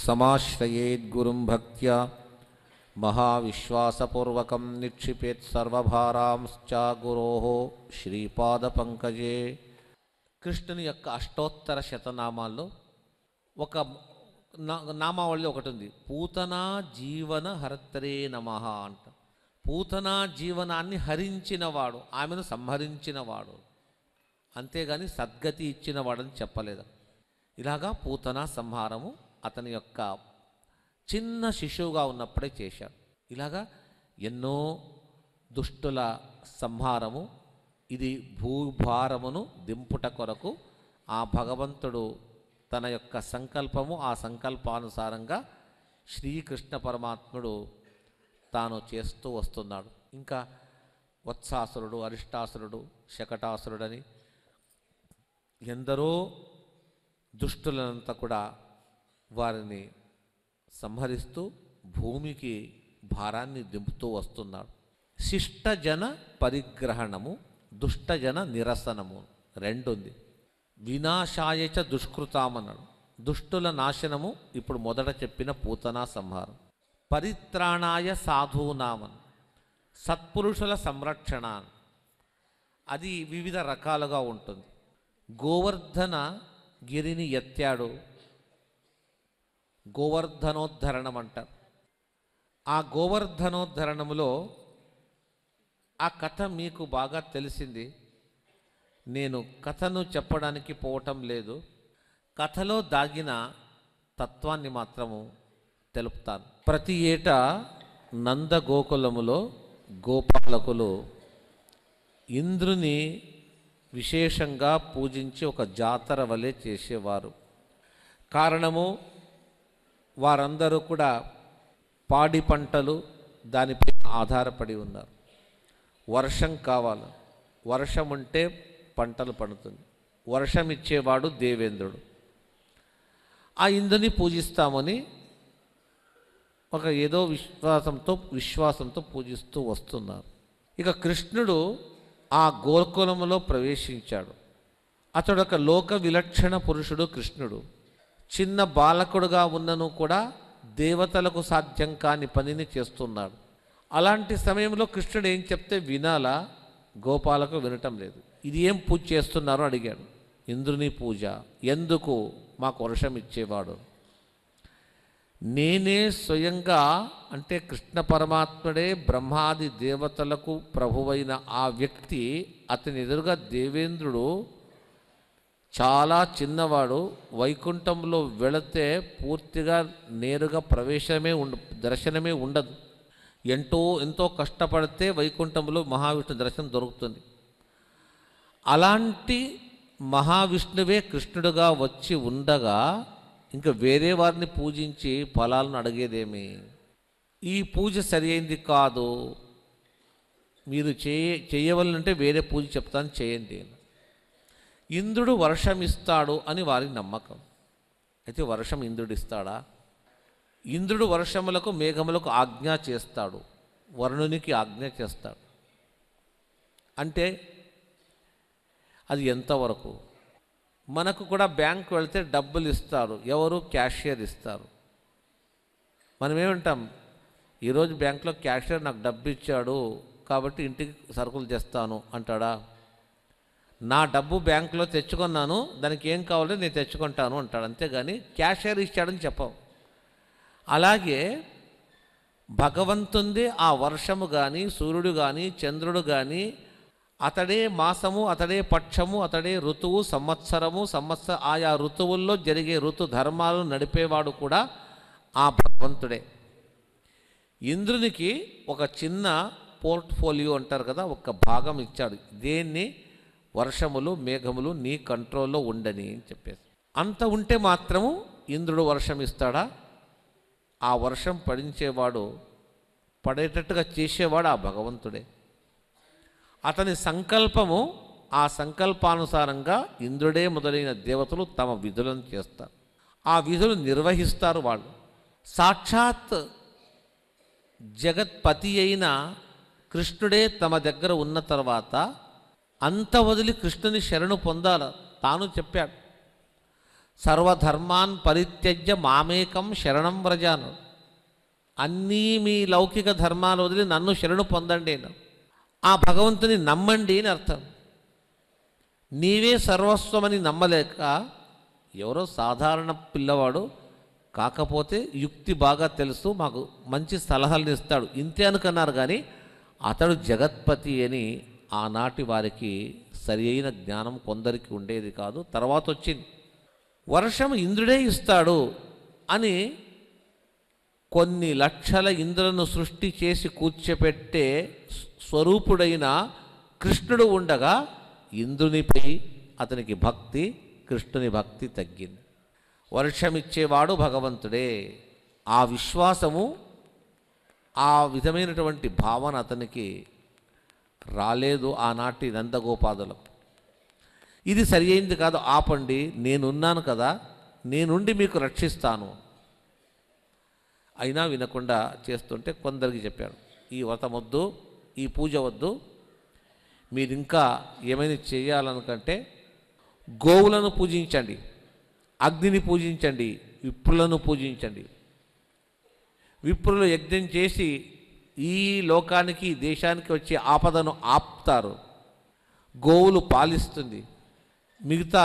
సమాశ్రయేద్గురుం భక్త్యా మహావిశ్వాసపూర్వకం నిక్షిపేత్ సర్వభారాంశ్చ గురో శ్రీపాదపంకజే కృష్ణుని యొక్క అష్టోత్తర శతనామాల్లో ఒక నా- నామావళి ఒకటి ఉంది పూతనా జీవన హరత్తరే నమ అంట పూతనా జీవనాన్ని హరించినవాడు ఆమెను సంహరించినవాడు అంతేగాని సద్గతి ఇచ్చినవాడని చెప్పలేదు ఇలాగా పూతన సంహారము అతని యొక్క చిన్న శిశువుగా ఉన్నప్పుడే చేశాడు ఇలాగా ఎన్నో దుష్టుల సంహారము ఇది భూభారమును దింపుట కొరకు ఆ భగవంతుడు తన యొక్క సంకల్పము ఆ సంకల్పానుసారంగా శ్రీకృష్ణ పరమాత్ముడు తాను చేస్తూ వస్తున్నాడు ఇంకా వత్సాసురుడు అరిష్టాసురుడు శకటాసురుడని ఎందరో దుష్టులనంతా కూడా వారిని సంహరిస్తూ భూమికి భారాన్ని దింపుతూ వస్తున్నాడు శిష్టజన పరిగ్రహణము దుష్టజన నిరసనము రెండుంది వినాశాయచ దుష్కృతామన్నాడు దుష్టుల నాశనము ఇప్పుడు మొదట చెప్పిన పూతనా సంహారం పరిత్రాణాయ సాధూనామన్ సత్పురుషుల సంరక్షణ అది వివిధ రకాలుగా ఉంటుంది గోవర్ధన గిరిని ఎత్తాడు గోవర్ధనోద్ధరణం అంటారు ఆ గోవర్ధనోద్ధరణములో ఆ కథ మీకు బాగా తెలిసింది నేను కథను చెప్పడానికి పోవటం లేదు కథలో దాగిన తత్వాన్ని మాత్రము తెలుపుతాను ప్రతి ఏటా నందగోకులములో గోపాలకులు ఇంద్రుని విశేషంగా పూజించి ఒక జాతర వలె చేసేవారు కారణము వారందరూ కూడా పాడి పంటలు దానిపై ఆధారపడి ఉన్నారు వర్షం కావాలి వర్షం ఉంటే పంటలు పండుతుంది వర్షం ఇచ్చేవాడు దేవేంద్రుడు ఆ ఇంద్రుని పూజిస్తామని ఒక ఏదో విశ్వాసంతో విశ్వాసంతో పూజిస్తూ వస్తున్నారు ఇక కృష్ణుడు ఆ గోకులములో ప్రవేశించాడు అతడు ఒక లోక విలక్షణ పురుషుడు కృష్ణుడు చిన్న బాలకుడుగా ఉన్నను కూడా దేవతలకు సాధ్యం కాని పనిని చేస్తున్నాడు అలాంటి సమయంలో కృష్ణుడు ఏం చెప్తే వినాలా గోపాలకు వినటం లేదు ఇది ఏం పూజ చేస్తున్నారో అడిగాడు ఇంద్రుని పూజ ఎందుకు మాకు వర్షం ఇచ్చేవాడు నేనే స్వయంగా అంటే కృష్ణ పరమాత్ముడే బ్రహ్మాది దేవతలకు ప్రభువైన ఆ వ్యక్తి అతని ఎదురుగా దేవేంద్రుడు చాలా చిన్నవాడు వైకుంఠంలో వెళితే పూర్తిగా నేరుగా ప్రవేశమే ఉండ దర్శనమే ఉండదు ఎంతో ఎంతో కష్టపడితే వైకుంఠంలో మహావిష్ణు దర్శనం దొరుకుతుంది అలాంటి మహావిష్ణువే కృష్ణుడుగా వచ్చి ఉండగా ఇంకా వేరే వారిని పూజించి ఫలాలను అడిగేదేమి ఈ పూజ సరి అయింది కాదు మీరు చేయ చేయవలనంటే వేరే పూజ చెప్తాను చేయండి అని. ఇంద్రుడు వర్షం ఇస్తాడు అని వారి నమ్మకం అయితే వర్షం ఇంద్రుడు ఇస్తాడా ఇంద్రుడు వర్షములకు మేఘములకు ఆజ్ఞ చేస్తాడు వరుణునికి ఆజ్ఞ చేస్తాడు అంటే అది ఎంతవరకు మనకు కూడా బ్యాంక్ వెళ్తే డబ్బులు ఇస్తారు ఎవరు క్యాషియర్ ఇస్తారు మనం ఏమంటాం ఈరోజు బ్యాంక్లో క్యాషియర్ నాకు డబ్బు ఇచ్చాడు కాబట్టి ఇంటికి సరుకులు తెస్తాను అంటాడా నా డబ్బు బ్యాంకులో తెచ్చుకున్నాను దానికి ఏం కావాలో నేను తెచ్చుకుంటాను అంటాడు అంతేగాని క్యాషియర్ ఇచ్చాడని చెప్పం అలాగే భగవంతుందే ఆ వర్షము కానీ సూర్యుడు కానీ చంద్రుడు కానీ అతడే మాసము అతడే పక్షము అతడే ఋతువు సంవత్సరము సంవత్సర ఆయా ఋతువుల్లో జరిగే ఋతు ధర్మాలను నడిపేవాడు కూడా ఆ భగవంతుడే ఇంద్రునికి ఒక చిన్న పోర్ట్ఫోలియో అంటారు కదా ఒక భాగం ఇచ్చాడు దేన్ని వర్షములు మేఘములు నీ కంట్రోల్లో ఉండని అని చెప్పేసి అంత ఉంటే మాత్రము ఇంద్రుడు వర్షం ఇస్తాడా ఆ వర్షం పడించేవాడు పడేటట్టుగా చేసేవాడు ఆ భగవంతుడే అతని సంకల్పము ఆ సంకల్పానుసారంగా ఇంద్రుడే మొదలైన దేవతలు తమ విధులను చేస్తారు ఆ విధులు నిర్వహిస్తారు వాళ్ళు సాక్షాత్ జగత్పతి అయిన కృష్ణుడే తమ దగ్గర ఉన్న తర్వాత అంత వదిలి కృష్ణుని శరణు పొందాల తాను చెప్పాడు సర్వధర్మాన్ పరిత్యజ్య మామేకం శరణం వ్రజాను అన్నీ మీ లౌకిక ధర్మాలు వదిలి నన్ను శరణు పొందండి అన్నాడు. ఆ భగవంతుని నమ్మండి అని అర్థం నీవే సర్వస్వమని నమ్మలేక ఎవరో సాధారణ పిల్లవాడు కాకపోతే యుక్తి బాగా తెలుసు మాకు మంచి సలహాలు ఇస్తాడు ఇంతే అనుకున్నారు కానీ అతడు జగత్పతి అని ఆనాటి వారికి సరి అయిన జ్ఞానం కొందరికి ఉండేది కాదు తర్వాత వచ్చింది వర్షం ఇంద్రుడే ఇస్తాడు అని కొన్ని లక్షల ఇంద్రులను సృష్టి చేసి కూర్చోపెట్టే స్వరూపుడైన కృష్ణుడు ఉండగా ఇంద్రునిపై అతనికి భక్తి కృష్ణుని భక్తి తగ్గింది వర్షమిచ్చేవాడు భగవంతుడే ఆ విశ్వాసము ఆ విధమైనటువంటి భావన అతనికి రాలేదు ఆనాటి నందగోపాదులకు ఇది సరి అయింది కాదు ఆపండి నేనున్నాను కదా నేనుండి మీకు రక్షిస్తాను అయినా వినకుండా చేస్తుంటే కొందరికి చెప్పాడు ఈ వ్రతం వద్దు ఈ పూజ వద్దు మీరు ఇంకా ఏమైనా చేయాలనుకంటే గోవులను పూజించండి అగ్నిని పూజించండి విప్రులను పూజించండి విప్రులు యజ్ఞం చేసి ఈ లోకానికి ఈ దేశానికి వచ్చే ఆపదను ఆపుతారు గోవులు పాలిస్తుంది మిగతా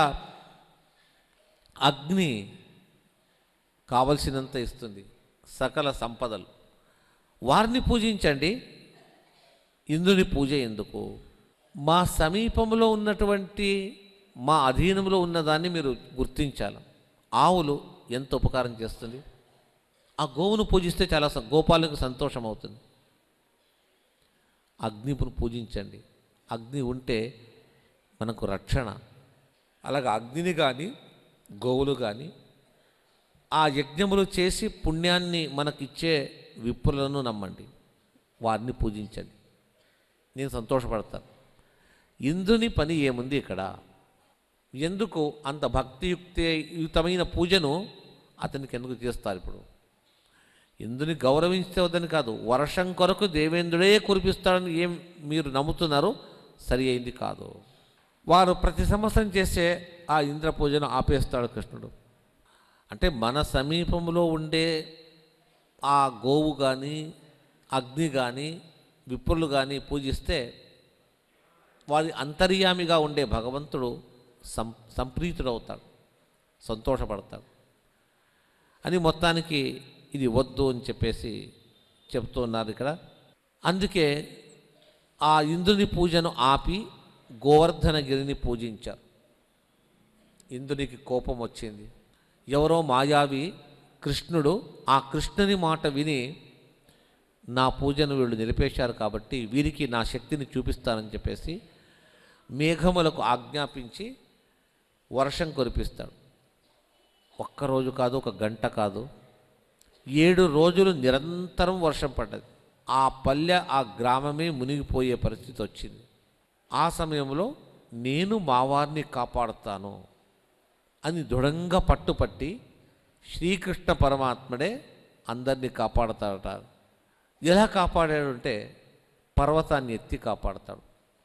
అగ్ని కావలసినంత ఇస్తుంది సకల సంపదలు వారిని పూజించండి ఇంద్రుని పూజ ఎందుకు మా సమీపంలో ఉన్నటువంటి మా అధీనంలో ఉన్నదాన్ని మీరు గుర్తించాలి ఆవులు ఎంత ఉపకారం చేస్తుంది ఆ గోవును పూజిస్తే చాలా స- గోపాలకు సంతోషం అవుతుంది అగ్నిని పూజించండి అగ్ని ఉంటే మనకు రక్షణ అలాగే అగ్నిని కానీ గోవులు కానీ ఆ యజ్ఞములు చేసి పుణ్యాన్ని మనకిచ్చే విప్పులను నమ్మండి వారిని పూజించండి నేను సంతోషపడతాను ఇందుని పని ఏముంది ఇక్కడ ఎందుకు అంత భక్తియుక్తయుతమైన పూజను అతనికి ఎందుకు చేస్తారు ఇప్పుడు ఇందుని గౌరవించవద్దని కాదు వర్షం కొరకు దేవేంద్రుడే కురిపిస్తాడని ఏం మీరు నమ్ముతున్నారు సరి అయింది కాదు వారు ప్రతి సంవత్సరం చేసే ఆ ఇంద్ర పూజను ఆపేస్తాడు కృష్ణుడు అంటే మన సమీపంలో ఉండే ఆ గోవు కానీ అగ్ని కానీ విప్రులు కానీ పూజిస్తే వారి అంతర్యామిగా ఉండే భగవంతుడు సం సంప్రీతుడవుతాడు సంతోషపడతాడు అని మొత్తానికి ఇది వద్దు అని చెప్పేసి చెప్తూ ఉన్నారు ఇక్కడ అందుకే ఆ ఇంద్రుని పూజను ఆపి గోవర్ధనగిరిని పూజించారు ఇంద్రునికి కోపం వచ్చింది ఎవరో మాయావి కృష్ణుడు ఆ కృష్ణుని మాట విని నా పూజను వీళ్ళు నిలిపేశారు కాబట్టి వీరికి నా శక్తిని చూపిస్తానని చెప్పేసి మేఘములకు ఆజ్ఞాపించి వర్షం కురిపిస్తాడు ఒక్కరోజు కాదు ఒక గంట కాదు ఏడు రోజులు నిరంతరం వర్షం పడ్డది ఆ పల్లె ఆ గ్రామమే మునిగిపోయే పరిస్థితి వచ్చింది ఆ సమయంలో నేను మా వారిని కాపాడుతాను అని దృఢంగా పట్టుపట్టి శ్రీకృష్ణ పరమాత్ముడే అందరినీ కాపాడతాడట ఎలా కాపాడాడు అంటే పర్వతాన్ని ఎత్తి కాపాడతాడు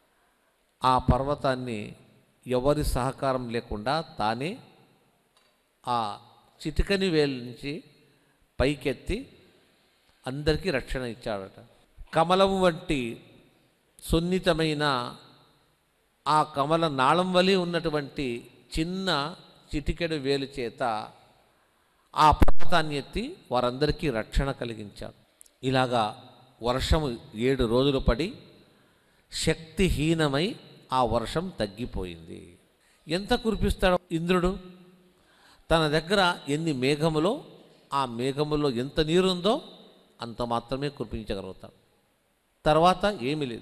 ఆ పర్వతాన్ని ఎవరి సహకారం లేకుండా తానే ఆ చిటికని వేలు నుంచి పైకెత్తి అందరికీ రక్షణ ఇచ్చాడట కమలం వంటి సున్నితమైన ఆ కమల నాళం వలి ఉన్నటువంటి చిన్న చిటికెడు వేలు చేత ఆ పర్వతాన్ని ఎత్తి వారందరికీ రక్షణ కలిగించాడు ఇలాగా వర్షము ఏడు రోజులు పడి శక్తిహీనమై ఆ వర్షం తగ్గిపోయింది ఎంత కురిపిస్తాడు ఇంద్రుడు తన దగ్గర ఎన్ని మేఘములో ఆ మేఘములో ఎంత నీరుందో అంత మాత్రమే కురిపించగలుగుతాడు తర్వాత ఏమీ లేదు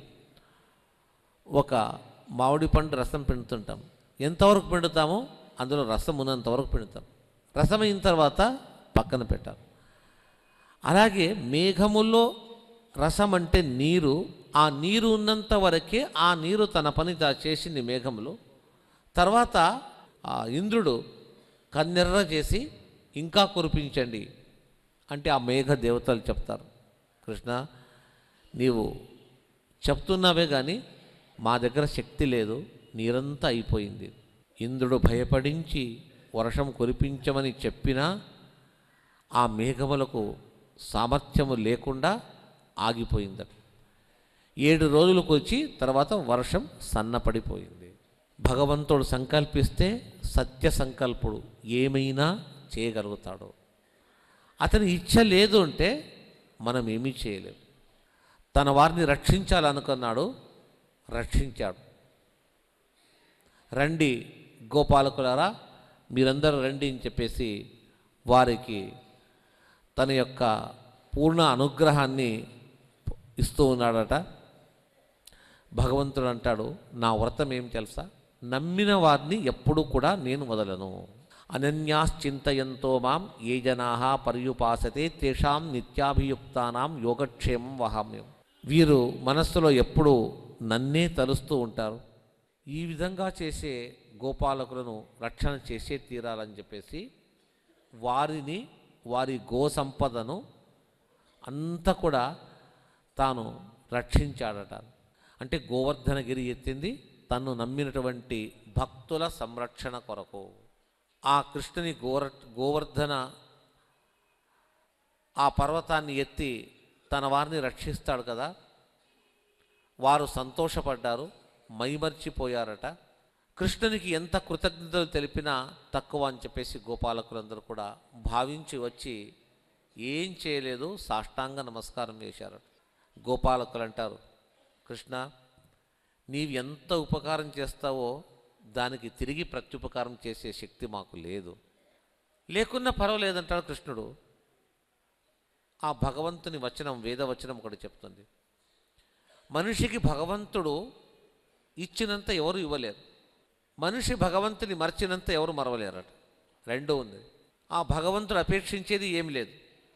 ఒక మామిడి పండు రసం పిండుతుంటాం ఎంతవరకు పిండుతామో అందులో రసం ఉన్నంతవరకు పిండుతాం రసం అయిన తర్వాత పక్కన పెట్టాలి అలాగే మేఘములో రసం అంటే నీరు ఆ నీరు ఉన్నంత వరకే ఆ నీరు తన పని తా చేసింది మేఘములో తర్వాత ఆ ఇంద్రుడు కన్నెర్ర చేసి ఇంకా కురిపించండి అంటే ఆ మేఘ దేవతలు చెప్తారు కృష్ణ నీవు చెప్తున్నావే కానీ మా దగ్గర శక్తి లేదు నీరంతా అయిపోయింది ఇంద్రుడు భయపడించి వర్షం కురిపించమని చెప్పినా ఆ మేఘములకు సామర్థ్యము లేకుండా ఆగిపోయిందట ఏడు రోజులకు వచ్చి తర్వాత వర్షం సన్నపడిపోయింది భగవంతుడు సంకల్పిస్తే సత్య సంకల్పుడు ఏమైనా చేయగలుగుతాడు అతని ఇచ్చ లేదు అంటే మనం ఏమీ చేయలేం తన వారిని రక్షించాలనుకున్నాడు రక్షించాడు రండి గోపాలకులారా మీరందరూ రండి అని చెప్పేసి వారికి తన యొక్క పూర్ణ అనుగ్రహాన్ని ఇస్తూ ఉన్నాడట భగవంతుడు అంటాడు నా వ్రతం ఏం తెలుసా నమ్మిన వారిని ఎప్పుడూ కూడా నేను వదలను అనన్యాశ్చింతయంతో మాం ఏ జనా పర్యుపాసతే తేషాం నిత్యాభియుక్తానాం యోగక్షేమం వహామ్యం వీరు మనస్సులో ఎప్పుడూ నన్నే తలుస్తూ ఉంటారు ఈ విధంగా చేసే గోపాలకులను రక్షణ చేసే తీరాలని చెప్పేసి వారిని వారి గో సంపదను అంతా కూడా తాను రక్షించాడట అంటే గోవర్ధనగిరి ఎత్తింది తన్ను నమ్మినటువంటి భక్తుల సంరక్షణ కొరకు ఆ కృష్ణుని గోర గోవర్ధన ఆ పర్వతాన్ని ఎత్తి తన వారిని రక్షిస్తాడు కదా వారు సంతోషపడ్డారు మైమర్చిపోయారట కృష్ణునికి ఎంత కృతజ్ఞతలు తెలిపినా తక్కువ అని చెప్పేసి గోపాలకులందరూ కూడా భావించి వచ్చి ఏం చేయలేదు సాష్టాంగ నమస్కారం చేశారట గోపాలకులు అంటారు కృష్ణ నీవు ఎంత ఉపకారం చేస్తావో దానికి తిరిగి ప్రత్యుపకారం చేసే శక్తి మాకు లేదు లేకున్నా పర్వాలేదంటాడు కృష్ణుడు ఆ భగవంతుని వచనం వేదవచనం ఒకటి చెప్తుంది మనిషికి భగవంతుడు ఇచ్చినంత ఎవరు ఇవ్వలేరు మనిషి భగవంతుని మర్చినంత ఎవరు మరవలేరట రెండో ఉంది ఆ భగవంతుడు అపేక్షించేది ఏమి లేదు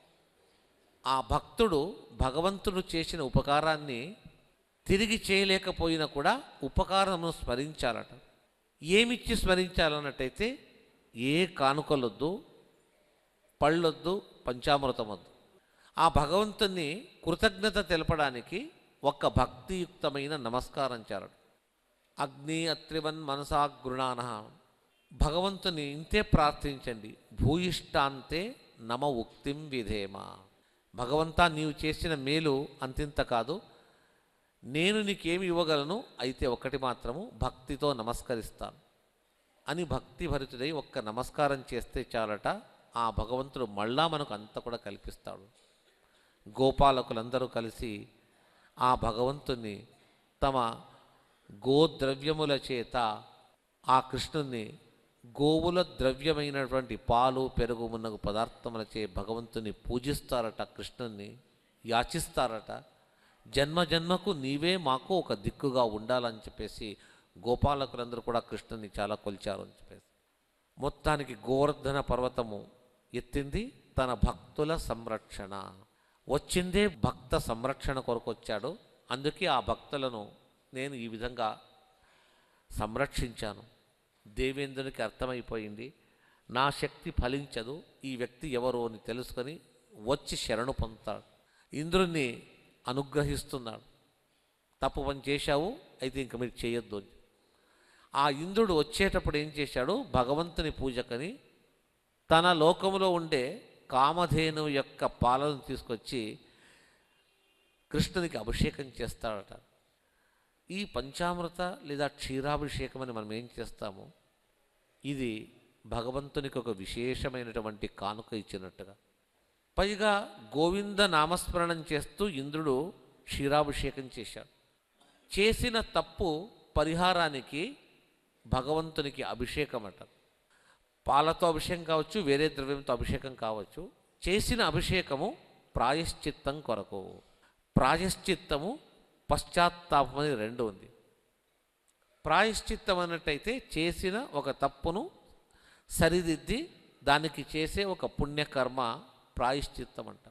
ఆ భక్తుడు భగవంతుడు చేసిన ఉపకారాన్ని తిరిగి చేయలేకపోయినా కూడా ఉపకారమును స్మరించాలట ఏమిచ్చి స్మరించాలన్నట్టయితే ఏ కానుకలొద్దు పళ్ళొద్దు పంచామృతం వద్దు ఆ భగవంతుని కృతజ్ఞత తెలపడానికి ఒక్క భక్తియుక్తమైన నమస్కారం చాలడు అగ్ని అత్రివన్ మనసా గృణాన భగవంతుని ఇంతే ప్రార్థించండి భూయిష్టాంతే నమ ఉక్తిం విధేమ భగవంతా నీవు చేసిన మేలు అంతింత కాదు నేను నీకేమి ఇవ్వగలను అయితే ఒకటి మాత్రము భక్తితో నమస్కరిస్తాను అని భక్తి భరితుడై ఒక్క నమస్కారం చేస్తే చాలట ఆ భగవంతుడు మళ్ళా మనకు అంత కూడా కల్పిస్తాడు గోపాలకులందరూ కలిసి ఆ భగవంతుని తమ గోద్రవ్యముల చేత ఆ కృష్ణుని గోవుల ద్రవ్యమైనటువంటి పాలు పెరుగు మున్నగు పదార్థములచే భగవంతుని పూజిస్తారట కృష్ణుని యాచిస్తారట జన్మ జన్మకు నీవే మాకు ఒక దిక్కుగా ఉండాలని చెప్పేసి గోపాలకులందరూ కూడా కృష్ణుని చాలా కొలిచారు అని చెప్పేసి మొత్తానికి గోవర్ధన పర్వతము ఎత్తింది తన భక్తుల సంరక్షణ వచ్చిందే భక్త సంరక్షణ కొరకు వచ్చాడు అందుకే ఆ భక్తులను నేను ఈ విధంగా సంరక్షించాను దేవేంద్రునికి అర్థమైపోయింది నా శక్తి ఫలించదు ఈ వ్యక్తి ఎవరు అని తెలుసుకొని వచ్చి శరణు పొందుతాడు ఇంద్రుణ్ణి అనుగ్రహిస్తున్నాడు తప్పు పని చేశావు అయితే ఇంక మీరు చేయొద్దు అని ఆ ఇంద్రుడు వచ్చేటప్పుడు ఏం చేశాడు భగవంతుని పూజకని తన లోకములో ఉండే కామధేను యొక్క పాలను తీసుకొచ్చి కృష్ణునికి అభిషేకం చేస్తాడట ఈ పంచామృత లేదా క్షీరాభిషేకం అని మనం ఏం చేస్తాము ఇది భగవంతునికి ఒక విశేషమైనటువంటి కానుక ఇచ్చినట్టుగా పైగా గోవింద నామస్మరణం చేస్తూ ఇంద్రుడు క్షీరాభిషేకం చేశాడు చేసిన తప్పు పరిహారానికి భగవంతునికి అభిషేకం అట పాలతో అభిషేకం కావచ్చు వేరే ద్రవ్యంతో అభిషేకం కావచ్చు చేసిన అభిషేకము ప్రాయశ్చిత్తం కొరకు ప్రాయశ్చిత్తము పశ్చాత్తాపం అని రెండు ఉంది ప్రాయశ్చిత్తం అన్నట్టయితే చేసిన ఒక తప్పును సరిదిద్ది దానికి చేసే ఒక పుణ్యకర్మ ప్రాయశ్చిత్తం అంట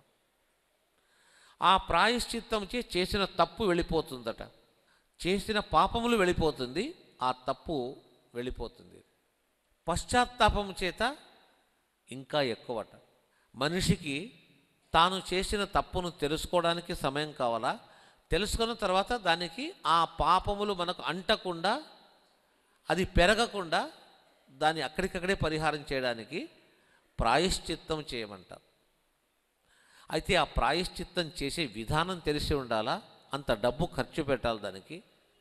ఆ ప్రాయశ్చిత్తం చే చేసిన తప్పు వెళ్ళిపోతుందట చేసిన పాపములు వెళ్ళిపోతుంది ఆ తప్పు వెళ్ళిపోతుంది పశ్చాత్తాపం చేత ఇంకా ఎక్కువట మనిషికి తాను చేసిన తప్పును తెలుసుకోవడానికి సమయం కావాలా తెలుసుకున్న తర్వాత దానికి ఆ పాపములు మనకు అంటకుండా అది పెరగకుండా దాన్ని అక్కడికక్కడే పరిహారం చేయడానికి ప్రాయశ్చిత్తం చేయమంటారు అయితే ఆ ప్రాయశ్చిత్తం చేసే విధానం తెలిసి ఉండాలా అంత డబ్బు ఖర్చు పెట్టాలి దానికి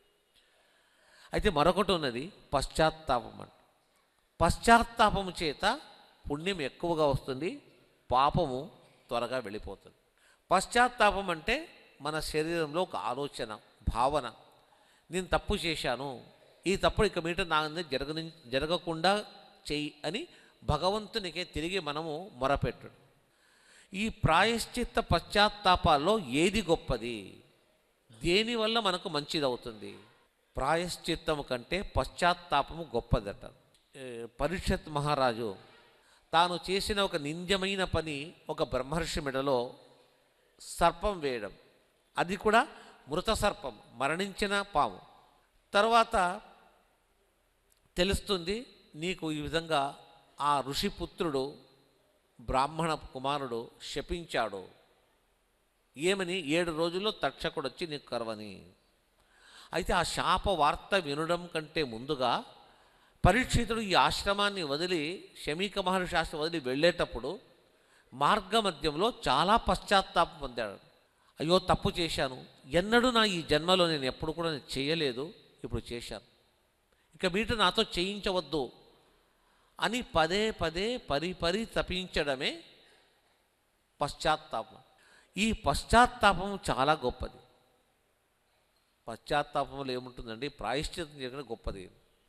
అయితే మరొకటి ఉన్నది పశ్చాత్తాపం అంట పశ్చాత్తాపము చేత పుణ్యం ఎక్కువగా వస్తుంది పాపము త్వరగా వెళ్ళిపోతుంది పశ్చాత్తాపం అంటే మన శరీరంలో ఒక ఆలోచన భావన నేను తప్పు చేశాను ఈ తప్పుడు ఇక మీట నా మీద జరగని జరగకుండా చెయ్యి అని భగవంతునికే తిరిగి మనము మొరపెట్టడు ఈ ప్రాయశ్చిత్త పశ్చాత్తాపాల్లో ఏది గొప్పది దేనివల్ల మనకు మంచిదవుతుంది ప్రాయశ్చిత్తము కంటే పశ్చాత్తాపము గొప్పదట ఏ, పరీక్షత్ మహారాజు తాను చేసిన ఒక నింద్యమైన పని ఒక బ్రహ్మర్షి మెడలో సర్పం వేయడం అది కూడా మృత సర్పం మరణించిన పాము తర్వాత తెలుస్తుంది నీకు ఈ విధంగా ఆ ఋషిపుత్రుడు బ్రాహ్మణ కుమారుడు శపించాడు ఏమని ఏడు రోజుల్లో తక్షకుడు వచ్చి నీకు కరవని అయితే ఆ శాప వార్త వినడం కంటే ముందుగా పరీక్షితుడు ఈ ఆశ్రమాన్ని వదిలి శమీక మహర్షి ఆశ్రమం వదిలి వెళ్ళేటప్పుడు మార్గమధ్యంలో చాలా పశ్చాత్తాపం పొందాడు అయ్యో తప్పు చేశాను ఎన్నడూ నా ఈ జన్మలో నేను ఎప్పుడు కూడా నేను చేయలేదు ఇప్పుడు చేశాను ఇక మీట నాతో చేయించవద్దు అని పదే పదే పరి పరి తపించడమే పశ్చాత్తాపం ఈ పశ్చాత్తాపం చాలా గొప్పది పశ్చాత్తాపంలో ఏముంటుందండి ప్రాయశ్చిత్తం చేయడం గొప్పది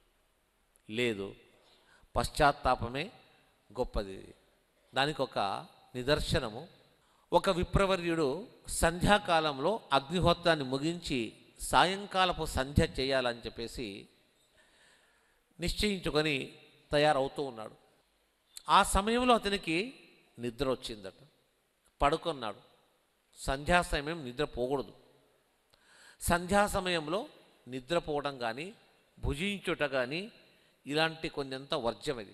లేదు పశ్చాత్తాపమే గొప్పది దానికి ఒక నిదర్శనము ఒక విప్రవర్యుడు సంధ్యాకాలంలో అగ్నిహోత్రాన్ని ముగించి సాయంకాలపు సంధ్య చేయాలని చెప్పేసి నిశ్చయించుకొని తయారవుతూ ఉన్నాడు ఆ సమయంలో అతనికి నిద్ర వచ్చిందట పడుకున్నాడు సంధ్యా సమయం నిద్ర పోకూడదు సంధ్యా సమయంలో నిద్రపోవడం కానీ భుజించుట కానీ ఇలాంటి కొంచెంత వర్జ్యం ఇది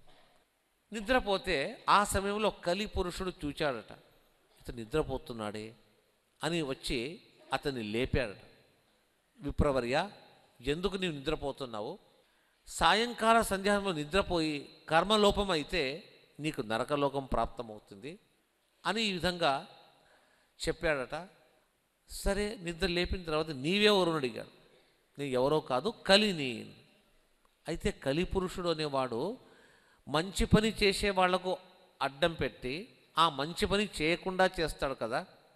నిద్రపోతే ఆ సమయంలో కలి పురుషుడు చూచాడట ఇతను నిద్రపోతున్నాడే అని వచ్చి అతన్ని లేపాడట విప్రవర్య ఎందుకు నీవు నిద్రపోతున్నావు సాయంకాల సంధ్యానంలో నిద్రపోయి కర్మలోపం అయితే నీకు నరకలోకం ప్రాప్తమవుతుంది అని ఈ విధంగా చెప్పాడట సరే నిద్ర లేపిన తర్వాత నీవెవరు అని అడిగాడు నేను ఎవరో కాదు కలిని అయితే కలి పురుషుడు అనేవాడు మంచి పని చేసే వాళ్లకు అడ్డం పెట్టి ఆ మంచి పని చేయకుండా చేస్తాడు కదా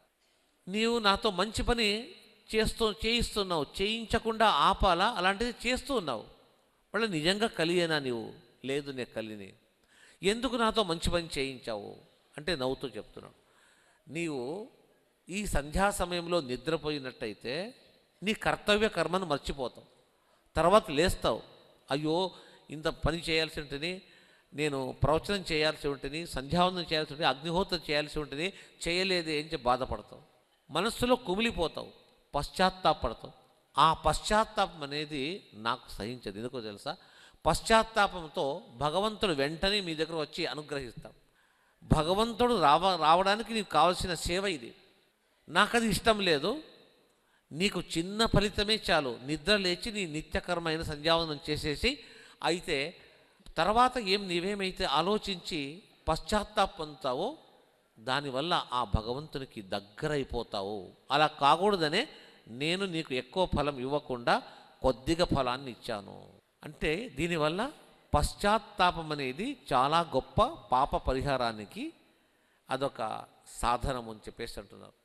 నీవు నాతో మంచి పని చేస్తూ చేయిస్తున్నావు చేయించకుండా ఆపాలా అలాంటిది చేస్తూ ఉన్నావు మళ్ళీ నిజంగా కలియేనా నీవు లేదు నే కలిని ఎందుకు నాతో మంచి పని చేయించావు అంటే నవ్వుతూ చెప్తున్నాడు నీవు ఈ సంధ్యా సమయంలో నిద్రపోయినట్టయితే నీ కర్తవ్య కర్మను మర్చిపోతావు తర్వాత లేస్తావు అయ్యో ఇంత పని చేయాల్సి ఉంటుంది నేను ప్రవచనం చేయాల్సి ఉంటుంది సంధ్యావందనం చేయాల్సి ఉంటుంది అగ్నిహోత్రం చేయాల్సి ఉంటుంది చేయలేదే అని చెప్పి బాధపడతావు మనస్సులో కుమిలిపోతావు పశ్చాత్తాపడతావు ఆ పశ్చాత్తాపం అనేది నాకు సహించదు ఎందుకో తెలుసా పశ్చాత్తాపంతో భగవంతుడు వెంటనే మీ దగ్గర వచ్చి అనుగ్రహిస్తాడు భగవంతుడు రావ రావడానికి నీకు కావలసిన సేవ ఇది నాకు అది ఇష్టం లేదు నీకు చిన్న ఫలితమే చాలు నిద్ర లేచి నీ నిత్యకర్మైన సంధ్యావందనం చేసేసి అయితే తర్వాత ఏం నీవేమైతే ఆలోచించి పశ్చాత్తాపంతావో దానివల్ల ఆ భగవంతునికి దగ్గరైపోతావు అలా కాకూడదనే నేను నీకు ఎక్కువ ఫలం ఇవ్వకుండా కొద్దిగా ఫలాన్ని ఇచ్చాను అంటే దీనివల్ల పశ్చాత్తాపం అనేది చాలా గొప్ప పాప పరిహారానికి అదొక సాధనం అని చెప్పేసి అంటున్నారు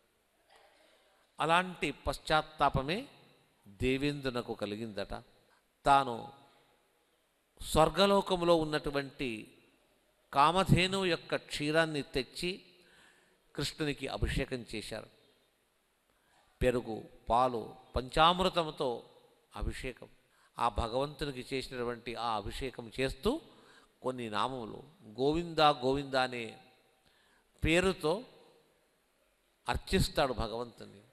అలాంటి పశ్చాత్తాపమే దేవేంద్రునకు కలిగిందట తాను స్వర్గలోకంలో ఉన్నటువంటి కామధేను యొక్క క్షీరాన్ని తెచ్చి కృష్ణునికి అభిషేకం చేశారు పెరుగు పాలు పంచామృతంతో అభిషేకం ఆ భగవంతునికి చేసినటువంటి ఆ అభిషేకం చేస్తూ కొన్ని నామములు గోవింద గోవింద అనే పేరుతో అర్చిస్తాడు భగవంతుని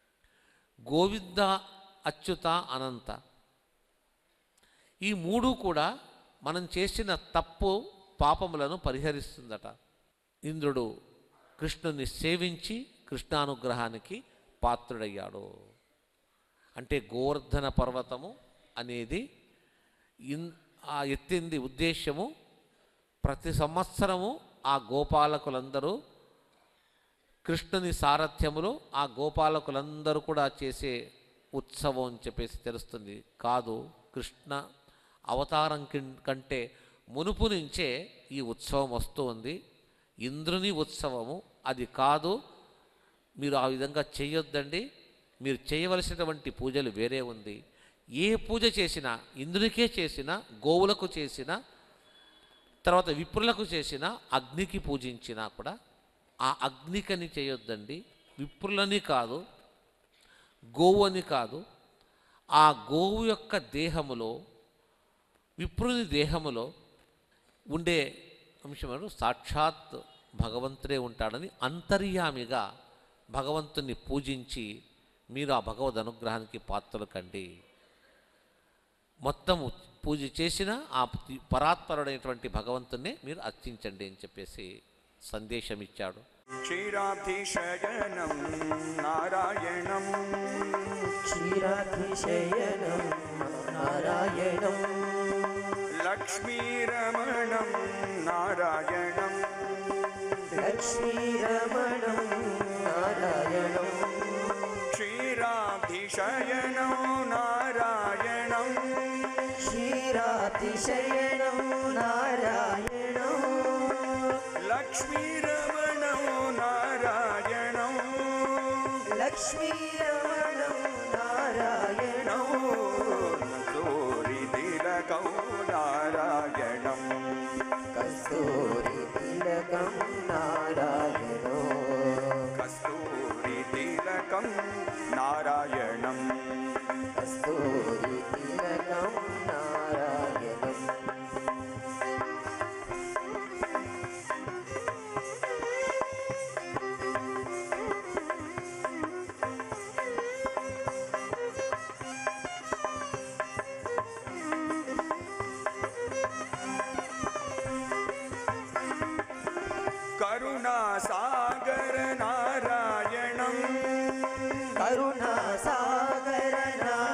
గోవింద అచ్యుత అనంత ఈ మూడు కూడా మనం చేసిన తప్పు పాపములను పరిహరిస్తుందట ఇంద్రుడు కృష్ణుని సేవించి కృష్ణానుగ్రహానికి పాత్రుడయ్యాడు అంటే గోవర్ధన పర్వతము అనేది ఇన్ ఆ ఎత్తింది ఉద్దేశ్యము ప్రతి సంవత్సరము ఆ గోపాలకులందరూ కృష్ణుని సారథ్యములో ఆ గోపాలకులందరూ కూడా చేసే ఉత్సవం అని చెప్పేసి తెలుస్తుంది కాదు కృష్ణ అవతారం కిం- కంటే మునుపు నుంచే ఈ ఉత్సవం వస్తూ ఉంది ఇంద్రుని ఉత్సవము అది కాదు మీరు ఆ విధంగా చేయొద్దండి మీరు చేయవలసినటువంటి పూజలు వేరే ఉంది ఏ పూజ చేసినా ఇంద్రునికే చేసినా గోవులకు చేసినా తర్వాత విప్రులకు చేసిన అగ్నికి పూజించినా కూడా ఆ అగ్నికని చేయొద్దండి విప్రులని కాదు గోవు అని కాదు ఆ గోవు యొక్క దేహములో విప్రుని దేహములో ఉండే అంశం సాక్షాత్ భగవంతుడే ఉంటాడని అంతర్యామిగా భగవంతుని పూజించి మీరు ఆ భగవద్ అనుగ్రహానికి పాత్రలు కండి మొత్తము పూజ చేసిన ఆ పరాత్పరుడైనటువంటి భగవంతున్నే మీరు అర్చించండి అని చెప్పేసి సందేశం ఇచ్చాడు क्षीराधिशयनं नारायणम् क्षीरातिशयनं नारायणं लक्ष्मीरमणं नारायणम् लक्ष्मीरमणं नारायणं क्षीराधिशयनो नारायणम् क्षीरातिशयनं नारायणं लक्ष्मीरमणो नारायणम् लक्ष्मीरमणं नारायणं सूरितिलकौ नारायणम् कस्तूरितिलकं नारायणो कस्तूरितिलकं नारायणम् कस्तूरितिलकं नारायणम् करुणासागर नारायणम् करुणासागर नारायणं